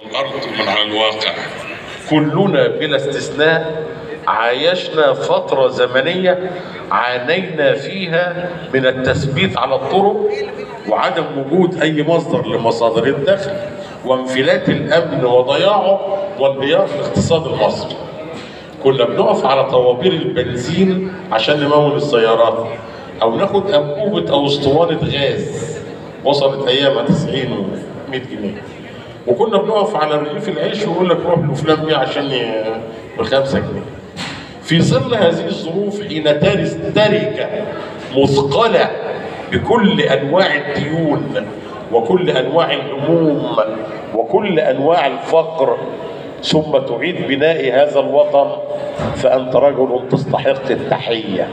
الأرض من على الواقع كلنا بلا استثناء عايشنا فترة زمنية عانينا فيها من التثبيت على الطرق وعدم وجود أي مصدر لمصادر الدخل وانفلات الأمن وضياعه وانهيار الاقتصاد المصري كنا بنقف على طوابير البنزين عشان نمول السيارات أو ناخد أنبوبة أو اسطوانة غاز وصلت أيامها 90 و 100 جنيه وكنا بنقف على رغيف العيش ويقول لك روح لفلان بيه عشان ي- بخمسة جنيه. في ظل هذه الظروف حين ترس تركة مثقلة بكل أنواع الديون وكل أنواع الهموم وكل أنواع الفقر ثم تعيد بناء هذا الوطن فأنت رجل تستحق التحية.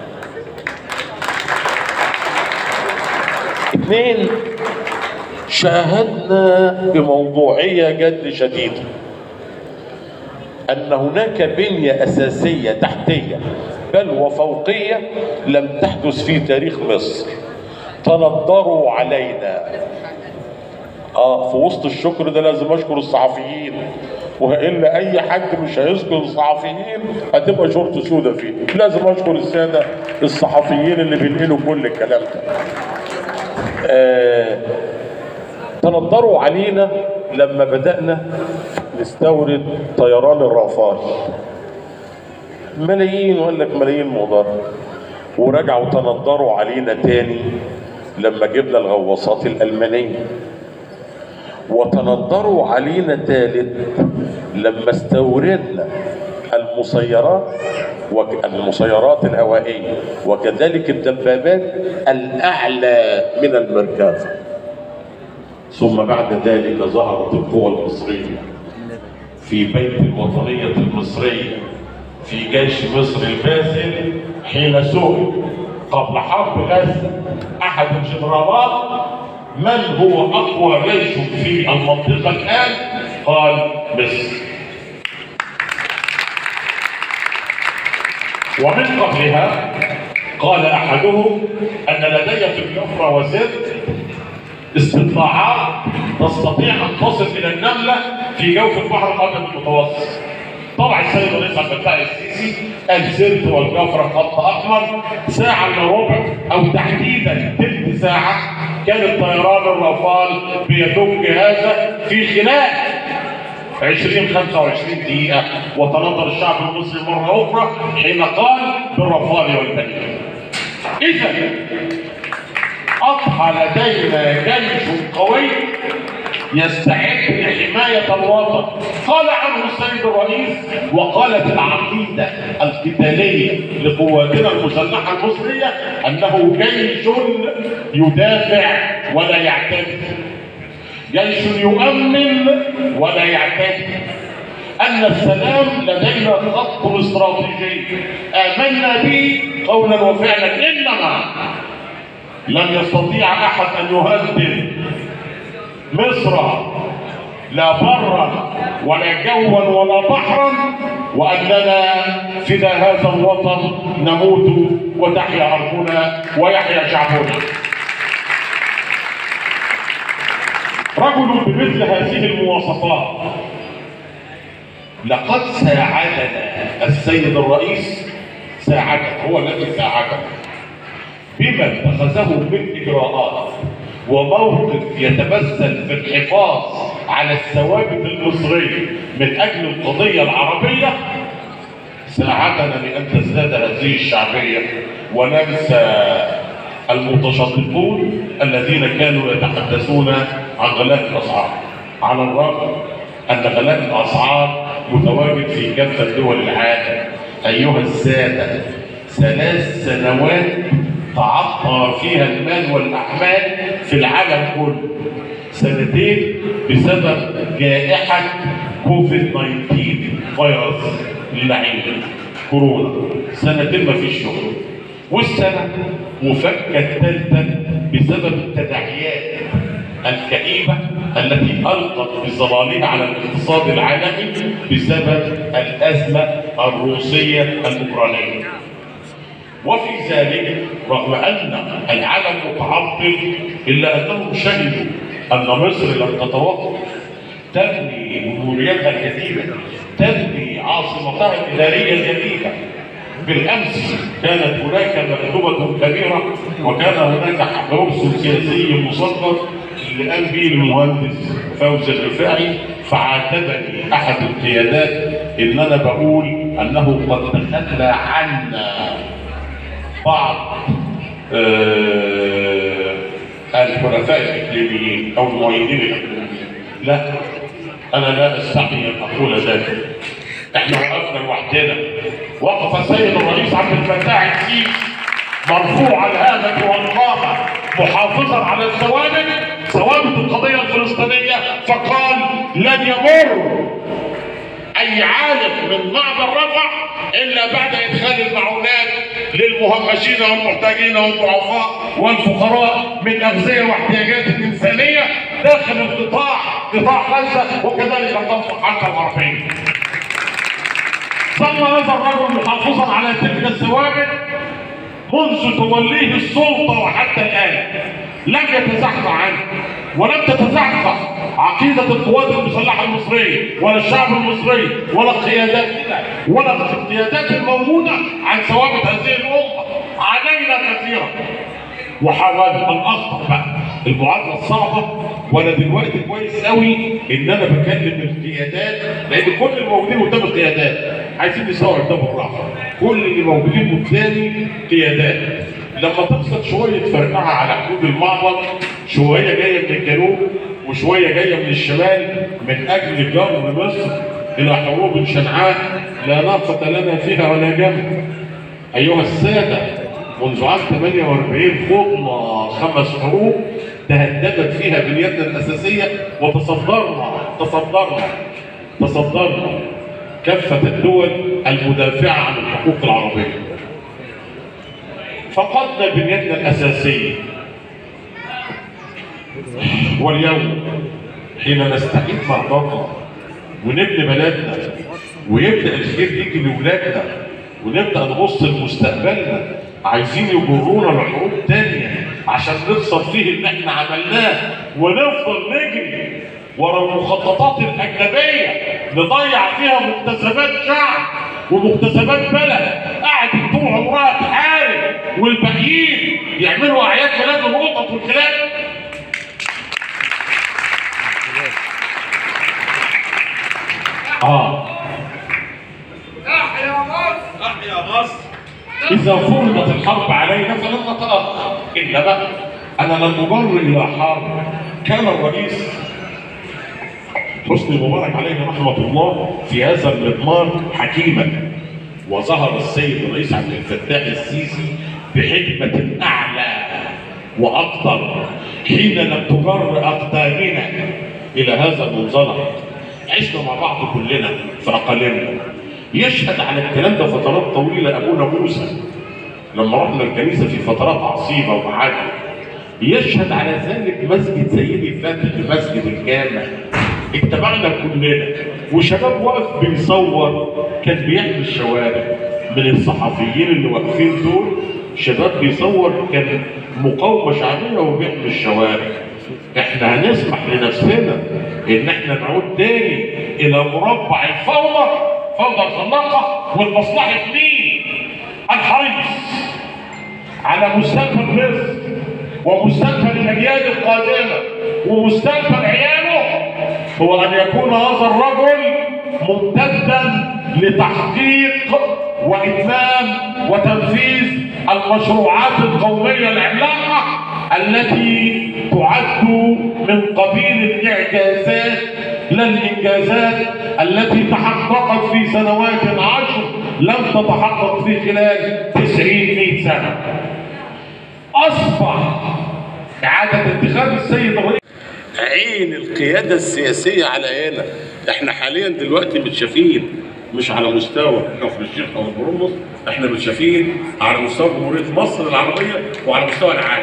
اثنين شاهدنا بموضوعية جد شديدة أن هناك بنية أساسية تحتية بل وفوقية لم تحدث في تاريخ مصر تنظروا علينا اه في وسط الشكر ده لازم اشكر الصحفيين والا اي حد مش هيذكر الصحفيين هتبقى شرطه سودة فيه لازم اشكر الساده الصحفيين اللي بينقلوا كل الكلام ده آه تنظروا علينا لما بدأنا نستورد طيران الرافال ملايين وقال لك ملايين مضر ورجعوا تنظروا علينا تاني لما جبنا الغواصات الألمانية وتنظروا علينا تالت لما استوردنا المسيرات وك- المسيرات الهوائية وكذلك الدبابات الأعلى من المركبة ثم بعد ذلك ظهرت القوى المصرية في بيت الوطنية المصرية في جيش مصر الباسل حين سئل قبل حرب غزة أحد الجنرالات من هو أقوى جيش في المنطقة الآن؟ قال مصر ومن قبلها قال أحدهم أن لدي في الجفرة وزد استطلاعات تستطيع ان تصل الى النمله في جوف البحر الابيض المتوسط. طبعا السيد الرئيس عبد الفتاح السيسي قال سرت والجفره خط احمر ساعه الا ربع او تحديدا تلت ساعه كان الطيران الرافال بيدج هذا في خلال 20 25 دقيقة وتنظر الشعب المصري مرة أخرى حين قال بالرفال والبنين. إذا أضحى لدينا جيش قوي يستعد لحماية الوطن قال عنه السيد الرئيس وقالت العقيدة القتالية لقواتنا المسلحة المصرية أنه جيش يدافع ولا يعتدي جيش يؤمن ولا يعتدي أن السلام لدينا خط استراتيجي آمنا به قولا وفعلا إنما لن يستطيع احد ان يهدد مصر لا برا ولا جوا ولا بحرا واننا فدا هذا الوطن نموت وتحيا ارضنا ويحيا شعبنا رجل بمثل هذه المواصفات لقد ساعدنا السيد الرئيس ساعدنا هو الذي ساعدنا بما اتخذه من اجراءات وموقف يتمثل في الحفاظ على الثوابت المصريه من اجل القضيه العربيه ساعدنا لان تزداد هذه الشعبيه وننسى المتشدقون الذين كانوا يتحدثون عن غلاء الاسعار على الرغم ان غلاء الاسعار متواجد في كافه دول العالم ايها الساده ثلاث سنوات تعطى فيها المال والاحمال في العالم كله سنتين بسبب جائحه كوفيد 19 فيروس اللعين كورونا سنتين ما فيش شغل والسنه مفكه ثالثه بسبب التداعيات الكئيبه التي القت بظلالها على الاقتصاد العالمي بسبب الازمه الروسيه الاوكرانيه وفي ذلك رغم ان العالم متعطل الا انهم شهدوا ان مصر لم تتوقف تبني جمهوريتها الجديده تبني عاصمتها الاداريه الجديده بالامس كانت هناك مكتوبه كبيره وكان هناك حرص سياسي مصدر اللي قام به المهندس فوزي الرفاعي فعاتبني احد القيادات ان انا بقول انه قد تخلى عنا بعض آه، الحلفاء الاقليميين او المؤيدين الاقليميين لا انا لا استحي ان اقول ذلك احنا وقفنا لوحدنا وقف السيد الرئيس عبد الفتاح السيسي مرفوع الهامة والقامة محافظا على الثوابت ثوابت القضية الفلسطينية فقال لن يمر اي عالم من معبر رفح الا بعد ادخال المعونات للمهمشين والمحتاجين والضعفاء والفقراء من اغذيه واحتياجات الانسانيه داخل القطاع قطاع غزه وكذلك الضفه حتى الغربيه. ظل هذا الرجل محافظا على تلك الثوابت منذ توليه السلطه وحتى الان لم يتزحزح عنه ولم تتزحزح عقيدة القوات المسلحة المصرية ولا الشعب المصري ولا قياداتنا ولا القيادات الموجودة عن ثوابت هذه الأمة علينا كثيرا وحاولنا الأخطر بقى المعادلة الصعبة وأنا دلوقتي كويس قوي إن أنا بكلم القيادات لأن كل الموجودين قدام القيادات عايزين نسوي قدام الراحة كل اللي موجودين قدامي قيادات لما تحصل شويه فرقعه على حدود المعبر شويه جايه من الجنوب وشويه جايه من الشمال من اجل جر مصر الى حروب شنعاء لا ناقه لنا فيها ولا جنب ايها الساده منذ عام 48 خضنا خمس حروب تهددت فيها بنيتنا الاساسيه وتصدرنا تصدرنا تصدرنا كافه الدول المدافعه عن الحقوق العربيه فقدنا بنيتنا الأساسية واليوم حين نستعيد مرضاتنا ونبني بلدنا ويبدأ الخير يجي لولادنا ونبدأ نبص لمستقبلنا عايزين يجرونا لحروب تانية عشان نخسر فيه اللي احنا عملناه ونفضل نجري ورا المخططات الأجنبية نضيع فيها مكتسبات شعب ومكتسبات بلد قاعد طول عمرها تحارب والباقيين يعملوا اعياد ميلاد القطط والكلاب اه احيا مصر احيا مصر اذا فرضت الحرب علينا فلن نتاخر الا بقى انا لم اجر الى حرب كان الرئيس حسني مبارك عليه رحمه الله في هذا المضمار حكيما وظهر السيد الرئيس عبد الفتاح السيسي بحكمة أعلى وأكثر حين لم تجر أقدامنا إلى هذا المنزلق عشنا مع بعض كلنا في أقاليمنا يشهد على الكلام ده فترات طويلة أبونا موسى لما رحنا الكنيسة في فترات عصيبة ومعادية يشهد على ذلك مسجد سيدي فاتح المسجد الجامع اتبعنا كلنا وشباب واقف بيصور كان بيحمي الشوارع من الصحفيين اللي واقفين دول شباب بيصور كان مقاومه شعبيه وبيحمي الشوارع احنا هنسمح لنفسنا ان احنا نعود تاني الى مربع الفوضى فوضى الخلاقه والمصلحه مين؟ الحريص على مستقبل مصر ومستقبل الاجيال القادمه ومستقبل عياله هو ان يكون هذا الرجل ممتدا لتحقيق واتمام وتنفيذ المشروعات القوميه العملاقه التي تعد من قبيل الاعجازات لا الانجازات التي تحققت في سنوات عشر لم تتحقق في خلال 90 100 سنه اصبح اعاده انتخاب السيد الرئيس عين القيادة السياسية على هنا احنا حاليا دلوقتي متشافين مش على مستوى كفر الشيخ او البرمص احنا متشافين على مستوى جمهورية مصر العربية وعلى مستوى العالم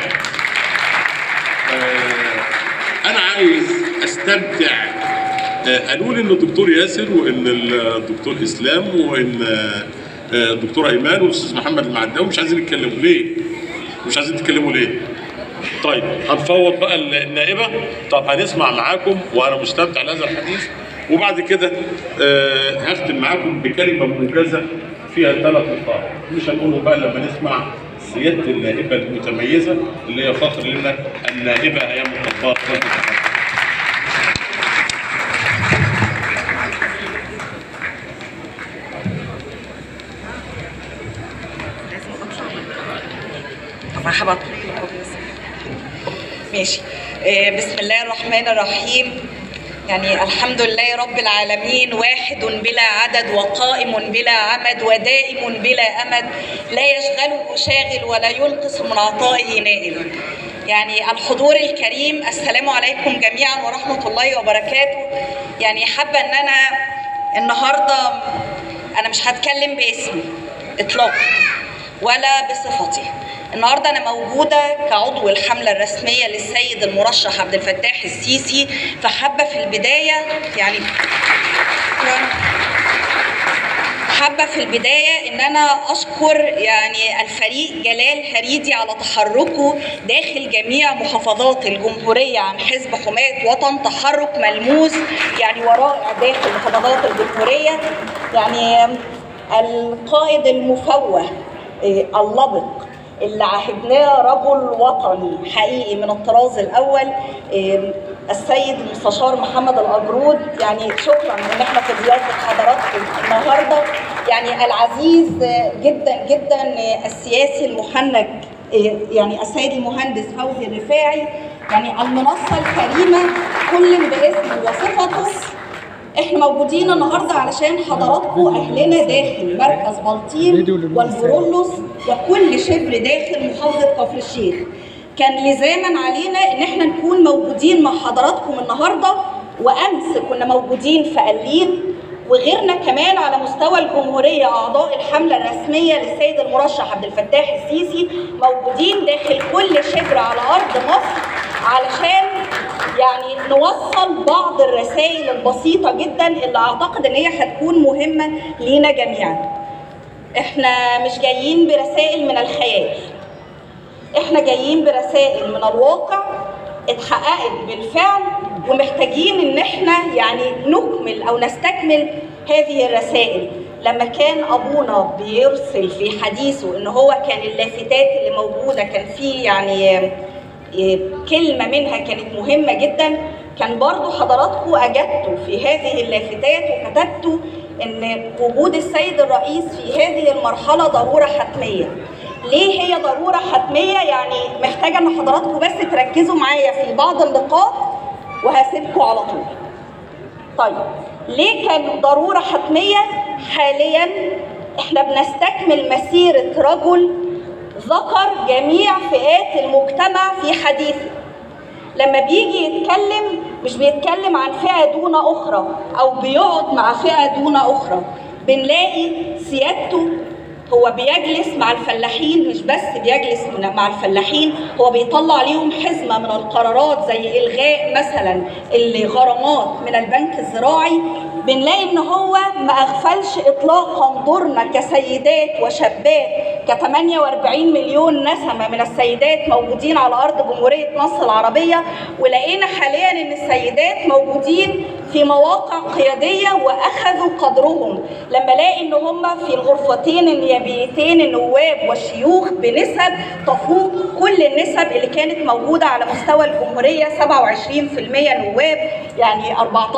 آه انا عايز استمتع آه قالوا لي ان الدكتور ياسر وان الدكتور اسلام وان آه الدكتور ايمان والاستاذ محمد المعداوي مش عايزين يتكلموا ليه؟ مش عايزين تتكلموا ليه؟ طيب هنفوض بقى النائبه طب هنسمع معاكم وانا مستمتع لهذا الحديث وبعد كده آه هختم معاكم بكلمه موجزه فيها ثلاث نقاط مش هنقوله بقى لما نسمع سياده النائبه المتميزه اللي هي فخر لنا النائبه ايام الطباخ مرحبا ماشي آه، بسم الله الرحمن الرحيم يعني الحمد لله رب العالمين واحد بلا عدد وقائم بلا عمد ودائم بلا أمد لا يشغله شاغل ولا ينقص من عطائه نائل يعني الحضور الكريم السلام عليكم جميعا ورحمة الله وبركاته يعني حابة أن أنا النهاردة أنا مش هتكلم باسمي إطلاقا ولا بصفتي النهارده انا موجوده كعضو الحمله الرسميه للسيد المرشح عبد الفتاح السيسي فحابه في البدايه يعني حابه في البدايه ان انا اشكر يعني الفريق جلال هريدي على تحركه داخل جميع محافظات الجمهوريه عن حزب حمايه وطن تحرك ملموس يعني ورائع داخل محافظات الجمهوريه يعني القائد المفوه إيه، اللبق اللي عهدناه رجل وطني حقيقي من الطراز الاول إيه، السيد المستشار محمد الاجرود يعني شكرا ان احنا في ضيافه حضراتكم النهارده يعني العزيز جدا جدا السياسي المحنك إيه، يعني السيد المهندس فوزي الرفاعي يعني المنصه الكريمه كل باسمه وصفته احنا موجودين النهارده علشان حضراتكم اهلنا داخل مركز بلطيم والبرولوس وكل شبر داخل محافظه كفر الشيخ. كان لزاما علينا ان احنا نكون موجودين مع حضراتكم النهارده وامس كنا موجودين في قليل وغيرنا كمان على مستوى الجمهوريه اعضاء الحمله الرسميه للسيد المرشح عبد الفتاح السيسي موجودين داخل كل شبر على ارض مصر علشان يعني نوصل بعض الرسائل البسيطه جدا اللي اعتقد ان هي هتكون مهمه لينا جميعا. احنا مش جايين برسائل من الخيال. احنا جايين برسائل من الواقع اتحققت بالفعل ومحتاجين ان احنا يعني نكمل او نستكمل هذه الرسائل لما كان ابونا بيرسل في حديثه ان هو كان اللافتات اللي موجوده كان فيه يعني كلمة منها كانت مهمة جدا كان برضو حضراتكم أجدتوا في هذه اللافتات وكتبتوا أن وجود السيد الرئيس في هذه المرحلة ضرورة حتمية ليه هي ضرورة حتمية يعني محتاجة أن حضراتكم بس تركزوا معايا في بعض النقاط وهسيبكم على طول طيب ليه كان ضرورة حتمية حاليا احنا بنستكمل مسيرة رجل ذكر جميع فئات المجتمع في حديثه لما بيجي يتكلم مش بيتكلم عن فئة دون أخرى أو بيقعد مع فئة دون أخرى بنلاقي سيادته هو بيجلس مع الفلاحين مش بس بيجلس مع الفلاحين هو بيطلع عليهم حزمة من القرارات زي إلغاء مثلا الغرامات من البنك الزراعي بنلاقي ان هو ما اغفلش اطلاقا دورنا كسيدات وشابات ك 48 مليون نسمه من السيدات موجودين على ارض جمهوريه مصر العربيه ولقينا حاليا ان السيدات موجودين في مواقع قياديه واخذوا قدرهم لما الاقي ان هم في الغرفتين النيابيتين النواب والشيوخ بنسب تفوق كل النسب اللي كانت موجوده على مستوى الجمهوريه 27% نواب يعني 14%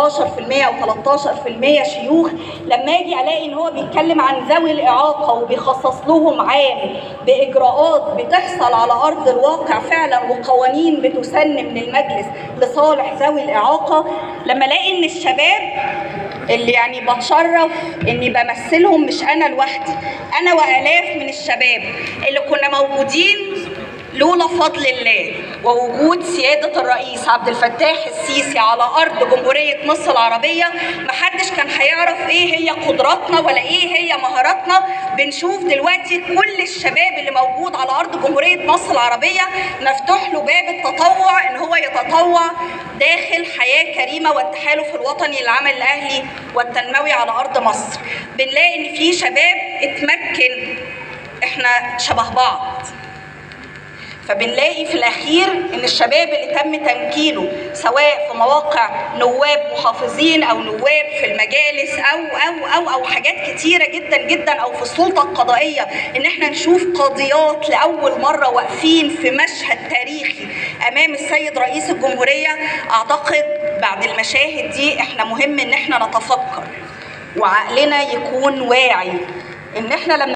او 13% شيوخ لما اجي الاقي ان هو بيتكلم عن ذوي الاعاقه وبيخصص لهم عام باجراءات بتحصل على ارض الواقع فعلا وقوانين بتسن من المجلس لصالح ذوي الاعاقه لما الاقي ان الشباب اللي يعني بتشرف اني بمثلهم مش انا لوحدي انا والاف من الشباب اللي كنا موجودين لولا فضل الله ووجود سيادة الرئيس عبد الفتاح السيسي على أرض جمهورية مصر العربية محدش كان هيعرف إيه هي قدراتنا ولا إيه هي مهاراتنا بنشوف دلوقتي كل الشباب اللي موجود على أرض جمهورية مصر العربية مفتوح له باب التطوع إن هو يتطوع داخل حياة كريمة والتحالف الوطني للعمل الأهلي والتنموي على أرض مصر بنلاقي إن في شباب اتمكن إحنا شبه بعض فبنلاقي في الاخير ان الشباب اللي تم تمكينه سواء في مواقع نواب محافظين او نواب في المجالس او او او او حاجات كتيره جدا جدا او في السلطه القضائيه ان احنا نشوف قاضيات لاول مره واقفين في مشهد تاريخي امام السيد رئيس الجمهوريه اعتقد بعد المشاهد دي احنا مهم ان احنا نتفكر وعقلنا يكون واعي ان احنا لما